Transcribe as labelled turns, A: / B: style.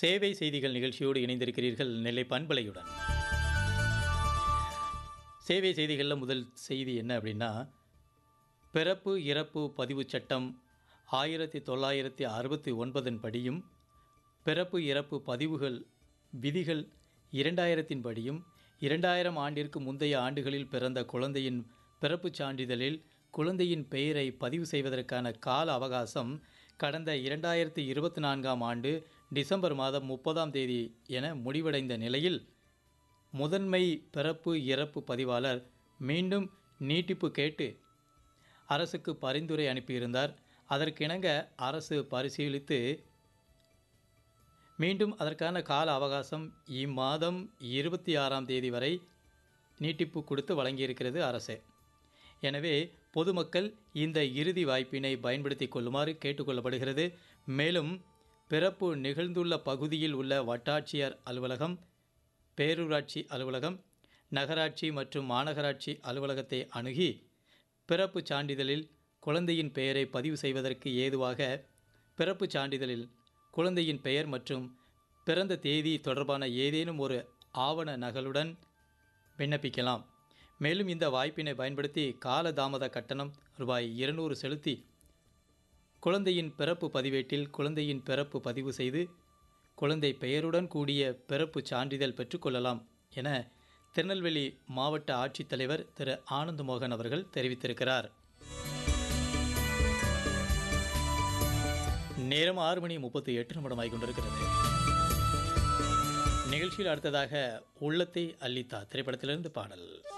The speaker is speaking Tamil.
A: சேவை செய்திகள் நிகழ்ச்சியோடு இணைந்திருக்கிறீர்கள் நெல்லை பண்பலையுடன் சேவை செய்திகளில் முதல் செய்தி என்ன அப்படின்னா பிறப்பு இறப்பு பதிவு சட்டம் ஆயிரத்தி தொள்ளாயிரத்தி அறுபத்தி ஒன்பதன் படியும் பிறப்பு இறப்பு பதிவுகள் விதிகள் இரண்டாயிரத்தின் படியும் இரண்டாயிரம் ஆண்டிற்கு முந்தைய ஆண்டுகளில் பிறந்த குழந்தையின் பிறப்புச் சான்றிதழில் குழந்தையின் பெயரை பதிவு செய்வதற்கான கால அவகாசம் கடந்த இரண்டாயிரத்தி இருபத்தி நான்காம் ஆண்டு டிசம்பர் மாதம் முப்பதாம் தேதி என முடிவடைந்த நிலையில் முதன்மை பிறப்பு இறப்பு பதிவாளர் மீண்டும் நீட்டிப்பு கேட்டு அரசுக்கு பரிந்துரை அனுப்பியிருந்தார் அதற்கிணங்க அரசு பரிசீலித்து மீண்டும் அதற்கான கால அவகாசம் இம்மாதம் இருபத்தி ஆறாம் தேதி வரை நீட்டிப்பு கொடுத்து வழங்கியிருக்கிறது அரசு எனவே பொதுமக்கள் இந்த இறுதி வாய்ப்பினை பயன்படுத்தி கொள்ளுமாறு கேட்டுக்கொள்ளப்படுகிறது மேலும் பிறப்பு நிகழ்ந்துள்ள பகுதியில் உள்ள வட்டாட்சியர் அலுவலகம் பேரூராட்சி அலுவலகம் நகராட்சி மற்றும் மாநகராட்சி அலுவலகத்தை அணுகி பிறப்பு சான்றிதழில் குழந்தையின் பெயரை பதிவு செய்வதற்கு ஏதுவாக பிறப்பு சான்றிதழில் குழந்தையின் பெயர் மற்றும் பிறந்த தேதி தொடர்பான ஏதேனும் ஒரு ஆவண நகலுடன் விண்ணப்பிக்கலாம் மேலும் இந்த வாய்ப்பினை பயன்படுத்தி காலதாமத கட்டணம் ரூபாய் இருநூறு செலுத்தி குழந்தையின் பிறப்பு பதிவேட்டில் குழந்தையின் பிறப்பு பதிவு செய்து குழந்தை பெயருடன் கூடிய பிறப்பு சான்றிதழ் பெற்றுக்கொள்ளலாம் என திருநெல்வேலி மாவட்ட ஆட்சித்தலைவர் திரு ஆனந்த் மோகன் அவர்கள் தெரிவித்திருக்கிறார் நேரம் ஆறு மணி முப்பத்தி எட்டு நிமிடமாய் கொண்டிருக்கிறது நிகழ்ச்சியில் அடுத்ததாக உள்ளத்தை அள்ளித்தா திரைப்படத்திலிருந்து பாடல்